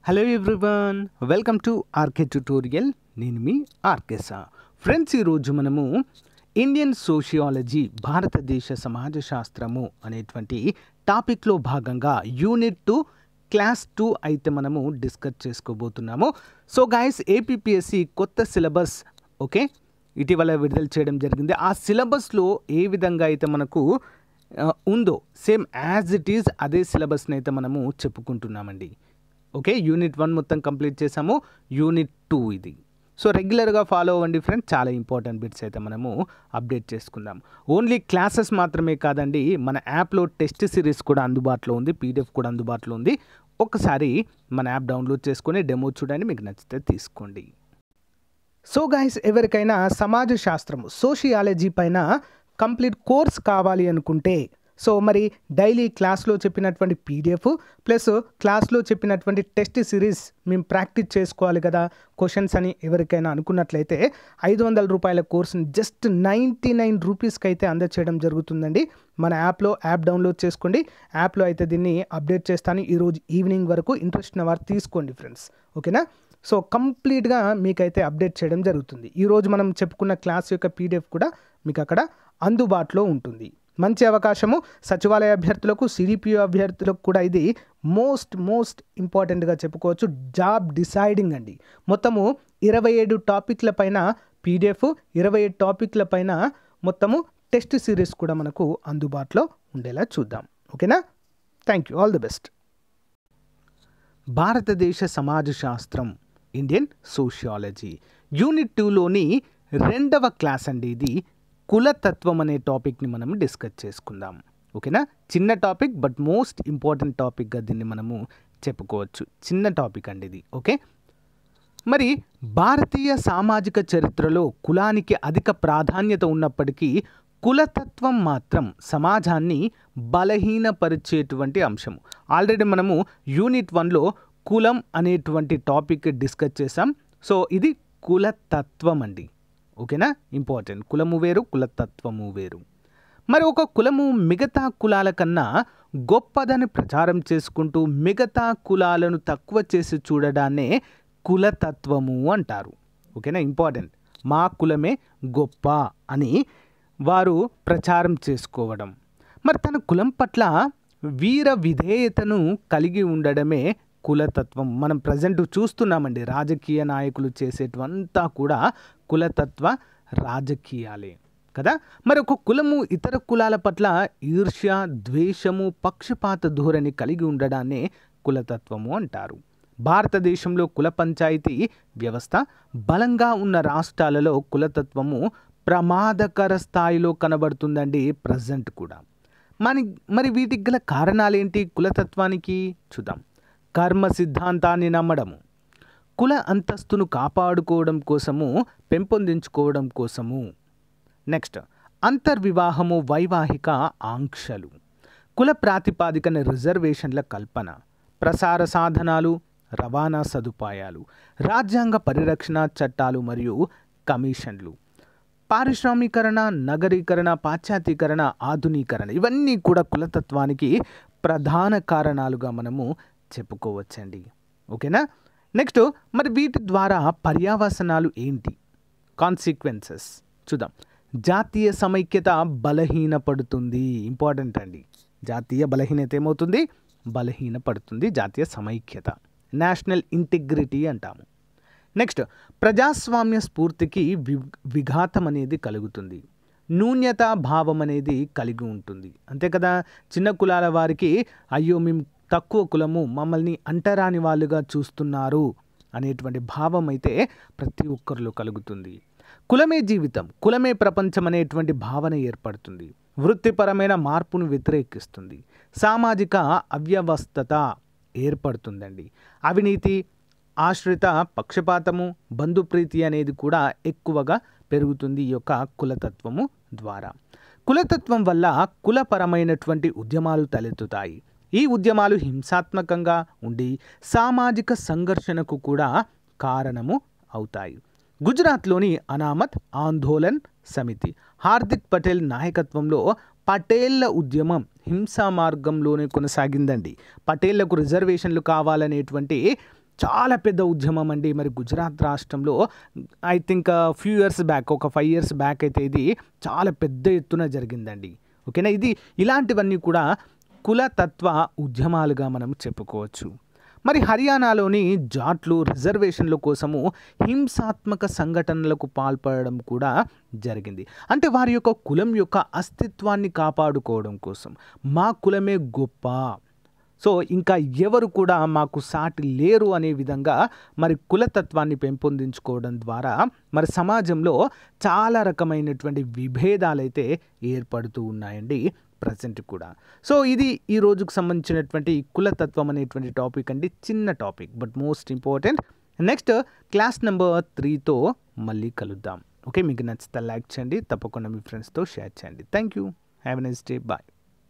hello everyone welcome to RK tutorial నేను మీ ఆర్కేసా friends ఈరోజు మనము ఇండియన్ సోషియాలజీ భారతదేశ సమాజ శాస్త్రము అనేటువంటి టాపిక్లో భాగంగా యూనిట్ టూ క్లాస్ టూ అయితే మనము డిస్కస్ చేసుకోబోతున్నాము సో గాయస్ ఏపీపీఎస్సి కొత్త సిలబస్ ఓకే ఇటీవల విడుదల చేయడం జరిగింది ఆ సిలబస్లో ఏ విధంగా అయితే మనకు ఆ, ఉందో సేమ్ యాజ్ ఇట్ ఈజ్ అదే సిలబస్ని అయితే మనము చెప్పుకుంటున్నామండి ఓకే యూనిట్ వన్ మొత్తం కంప్లీట్ చేసాము యూనిట్ టూ ఇది సో రెగ్యులర్గా ఫాలో అవ్వండి ఫ్రెండ్ చాలా ఇంపార్టెంట్ బిట్స్ అయితే మనము అప్డేట్ చేసుకుందాం ఓన్లీ క్లాసెస్ మాత్రమే కాదండి మన యాప్లో టెస్ట్ సిరీస్ కూడా అందుబాటులో ఉంది పీడిఎఫ్ కూడా అందుబాటులో ఉంది ఒకసారి మన యాప్ డౌన్లోడ్ చేసుకొని డెమో చూడండి మీకు నచ్చితే తీసుకోండి సో గైస్ ఎవరికైనా సమాజ శాస్త్రము సోషియాలజీ పైన కంప్లీట్ కోర్స్ కావాలి అనుకుంటే సో మరి డైలీ క్లాస్లో చెప్పినటువంటి పీడిఎఫ్ ప్లస్ క్లాస్లో చెప్పినటువంటి టెస్ట్ సిరీస్ మేము ప్రాక్టీస్ చేసుకోవాలి కదా క్వశ్చన్స్ అని ఎవరికైనా అనుకున్నట్లయితే ఐదు వందల రూపాయల కోర్సుని జస్ట్ నైంటీ నైన్ రూపీస్కి అయితే అందచేయడం జరుగుతుందండి మన యాప్లో యాప్ డౌన్లోడ్ చేసుకోండి యాప్లో అయితే దీన్ని అప్డేట్ చేస్తాను ఈరోజు ఈవినింగ్ వరకు ఇంట్రెస్ట్ ఉన్న వారు తీసుకోండి ఫ్రెండ్స్ ఓకేనా సో కంప్లీట్గా మీకైతే అప్డేట్ చేయడం జరుగుతుంది ఈరోజు మనం చెప్పుకున్న క్లాస్ యొక్క పీడిఎఫ్ కూడా మీకు అక్కడ అందుబాటులో ఉంటుంది మంచి అవకాశము సచివాలయ అభ్యర్థులకు సిడిపిఓ అభ్యర్థులకు కూడా ఇది మోస్ట్ మోస్ట్ ఇంపార్టెంట్గా చెప్పుకోవచ్చు జాబ్ డిసైడింగ్ అండి మొత్తము ఇరవై ఏడు టాపిక్ల పైన పీడిఎఫ్ ఇరవై ఏడు టాపిక్ల పైన మొత్తము టెస్ట్ సిరీస్ కూడా మనకు అందుబాటులో ఉండేలా చూద్దాం ఓకేనా thank you all the best భారతదేశ సమాజ శాస్త్రం ఇండియన్ సోషియాలజీ యూనిట్ టూలోని రెండవ క్లాస్ అండి ఇది కులతత్వం అనే టాపిక్ని మనం డిస్కస్ చేసుకుందాం ఓకేనా చిన్న టాపిక్ బట్ మోస్ట్ ఇంపార్టెంట్ టాపిక్గా దీన్ని మనము చెప్పుకోవచ్చు చిన్న టాపిక్ అండి ఇది ఓకే మరి భారతీయ సామాజిక చరిత్రలో కులానికి అధిక ప్రాధాన్యత ఉన్నప్పటికీ కులతత్వం మాత్రం సమాజాన్ని బలహీనపరిచేటువంటి అంశం ఆల్రెడీ మనము యూనిట్ వన్లో కులం అనేటువంటి టాపిక్ డిస్కస్ చేసాం సో ఇది కులతత్వం అండి ఓకేనా ఇంపార్టెంట్ కులము వేరు కులతత్వము వేరు మరి ఒక కులము మిగతా కులాల కన్నా గొప్పదని ప్రచారం చేసుకుంటూ మిగతా కులాలను తక్కువ చేసి చూడడాన్నే కులతత్వము అంటారు ఓకేనా ఇంపార్టెంట్ మా కులమే గొప్ప అని వారు ప్రచారం చేసుకోవడం మరి తన కులం పట్ల వీర విధేయతను కలిగి ఉండడమే కులతత్వం మనం ప్రజెంట్ చూస్తున్నామండి రాజకీయ నాయకులు చేసేటువంతా కూడా కులతత్వ రాజకీయాలే కదా మరి ఒక కులము ఇతర కులాల పట్ల ఈర్ష్య ద్వేషము పక్షపాత ధోరణి కలిగి ఉండడాన్నే కులతత్వము అంటారు భారతదేశంలో కుల పంచాయతీ వ్యవస్థ బలంగా ఉన్న రాష్ట్రాలలో కులతత్వము ప్రమాదకర స్థాయిలో కనబడుతుందండి ప్రజెంట్ కూడా మరి మరి వీటికి గల కారణాలేంటి కులతత్వానికి చూద్దాం కర్మ సిద్ధాంతాన్ని నమ్మడము కుల అంతస్తును కాపాడుకోవడం కోసము పెంపొందించుకోవడం కోసము నెక్స్ట్ అంతర్వివాహము వైవాహిక ఆంక్షలు కుల ప్రాతిపాదికన రిజర్వేషన్ల కల్పన ప్రసార సాధనాలు రవాణా సదుపాయాలు రాజ్యాంగ పరిరక్షణ చట్టాలు మరియు కమిషన్లు పారిశ్రామీకరణ నగరీకరణ పాశ్చాత్యీకరణ ఆధునీకరణ ఇవన్నీ కూడా కులతత్వానికి ప్రధాన కారణాలుగా మనము చెప్పుకోవచ్చండి ఓకేనా నెక్స్ట్ మరి వీటి ద్వారా పర్యావసనాలు ఏంటి కాన్సిక్వెన్సెస్ చూద్దాం జాతీయ సమైక్యత బలహీనపడుతుంది ఇంపార్టెంట్ అండి జాతీయ బలహీనత ఏమవుతుంది బలహీనపడుతుంది జాతీయ సమైక్యత నేషనల్ ఇంటిగ్రిటీ అంటాము నెక్స్ట్ ప్రజాస్వామ్య స్ఫూర్తికి వి విఘాతం అనేది కలుగుతుంది న్యూన్యతా భావం అనేది కలిగి ఉంటుంది అంతే కదా చిన్న కులాల వారికి అయ్యో మేము తక్కువ కులము మమ్మల్ని అంటరాని వాళ్ళుగా చూస్తున్నారు అనేటువంటి భావం అయితే ప్రతి ఒక్కరిలో కలుగుతుంది కులమే జీవితం కులమే ప్రపంచం అనేటువంటి భావన ఏర్పడుతుంది వృత్తిపరమైన మార్పును వ్యతిరేకిస్తుంది సామాజిక అవ్యవస్థత ఏర్పడుతుందండి అవినీతి ఆశ్రిత పక్షపాతము బంధుప్రీతి అనేది కూడా ఎక్కువగా పెరుగుతుంది ఈ యొక్క కులతత్వము ద్వారా కులతత్వం వల్ల కులపరమైనటువంటి ఉద్యమాలు తలెత్తుతాయి ఈ ఉద్యమాలు హింసాత్మకంగా ఉండి సామాజిక సంఘర్షణకు కూడా కారణము అవుతాయి గుజరాత్లోని అనామత్ ఆందోళన్ సమితి హార్దిక్ పటేల్ నాయకత్వంలో పటేళ్ల ఉద్యమం హింసా మార్గంలోనే కొనసాగిందండి పటేళ్లకు రిజర్వేషన్లు కావాలనేటువంటి చాలా పెద్ద ఉద్యమం అండి మరి గుజరాత్ రాష్ట్రంలో I think few years back ఒక ఫైవ్ ఇయర్స్ బ్యాక్ అయితే ఇది చాలా పెద్ద ఎత్తున జరిగిందండి ఓకేనా ఇది ఇలాంటివన్నీ కూడా కులతత్వ ఉద్యమాలుగా మనం చెప్పుకోవచ్చు మరి హర్యానాలోని జాట్లు రిజర్వేషన్ల కోసము హింసాత్మక సంఘటనలకు పాల్పడడం కూడా జరిగింది అంటే వారి యొక్క కులం యొక్క అస్తిత్వాన్ని కాపాడుకోవడం కోసం మా కులమే గొప్ప సో ఇంకా ఎవరు కూడా మాకు సాటి లేరు అనే విధంగా మరి కులతత్వాన్ని పెంపొందించుకోవడం ద్వారా మరి సమాజంలో చాలా రకమైనటువంటి విభేదాలైతే ఏర్పడుతూ ఉన్నాయండి ప్రజెంట్ కూడా సో ఇది ఈ రోజుకు సంబంధించినటువంటి కులతత్వం అనేటువంటి టాపిక్ అండి చిన్న topic but most important next class number త్రీతో మళ్ళీ కలుద్దాం ఓకే మీకు నచ్చితే లైక్ చేయండి తప్పకుండా మీ ఫ్రెండ్స్తో షేర్ చేయండి thank you have a nice day bye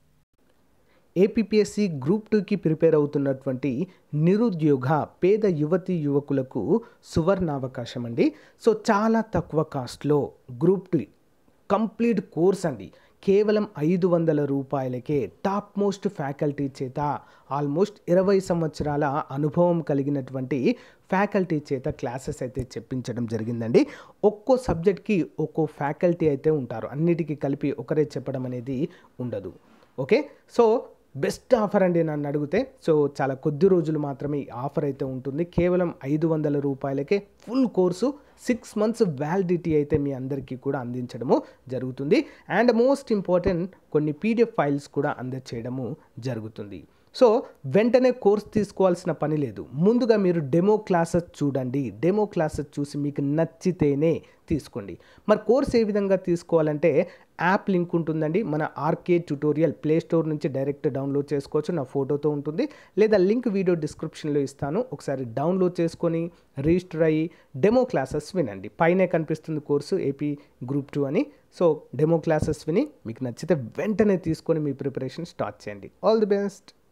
APSC group టూకి ప్రిపేర్ అవుతున్నటువంటి నిరుద్యోగ పేద యువతి యువకులకు సువర్ణావకాశం అండి సో చాలా తక్కువ కాస్ట్లో గ్రూప్ టూ కంప్లీట్ కోర్స్ అండి కేవలం ఐదు వందల రూపాయలకే టాప్ మోస్ట్ ఫ్యాకల్టీ చేత ఆల్మోస్ట్ ఇరవై సంవత్సరాల అనుభవం కలిగినటువంటి ఫ్యాకల్టీ చేత క్లాసెస్ అయితే చెప్పించడం జరిగిందండి ఒక్కో సబ్జెక్ట్కి ఒక్కో ఫ్యాకల్టీ అయితే ఉంటారు అన్నిటికీ కలిపి ఒకరే చెప్పడం అనేది ఉండదు ఓకే సో బెస్ట్ ఆఫర్ అండి నన్ను అడిగితే సో చాలా కొద్ది రోజులు మాత్రమే ఈ ఆఫర్ అయితే ఉంటుంది కేవలం ఐదు వందల రూపాయలకే full course six months validity అయితే మీ అందరికీ కూడా అందించడము జరుగుతుంది అండ్ మోస్ట్ ఇంపార్టెంట్ కొన్ని పీడిఎఫ్ ఫైల్స్ కూడా అందచేయడము జరుగుతుంది సో వెంటనే కోర్స్ తీసుకోవాల్సిన పని లేదు ముందుగా మీరు డెమో క్లాసెస్ చూడండి డెమో క్లాసెస్ చూసి మీకు నచ్చితేనే తీసుకోండి మరి కోర్స్ ఏ విధంగా తీసుకోవాలంటే యాప్ లింక్ ఉంటుందండి మన ఆర్కే ట్యూటోరియల్ ప్లే స్టోర్ నుంచి డైరెక్ట్ డౌన్లోడ్ చేసుకోవచ్చు నా ఫోటోతో ఉంటుంది లేదా లింక్ వీడియో డిస్క్రిప్షన్లో ఇస్తాను ఒకసారి డౌన్లోడ్ చేసుకొని రిజిస్టర్ అయ్యి డెమో క్లాసెస్ వినండి పైనే కనిపిస్తుంది కోర్సు ఏపీ గ్రూప్ టూ అని సో డెమో క్లాసెస్ విని మీకు నచ్చితే వెంటనే తీసుకొని మీ ప్రిపరేషన్ స్టార్ట్ చేయండి ఆల్ ది బెస్ట్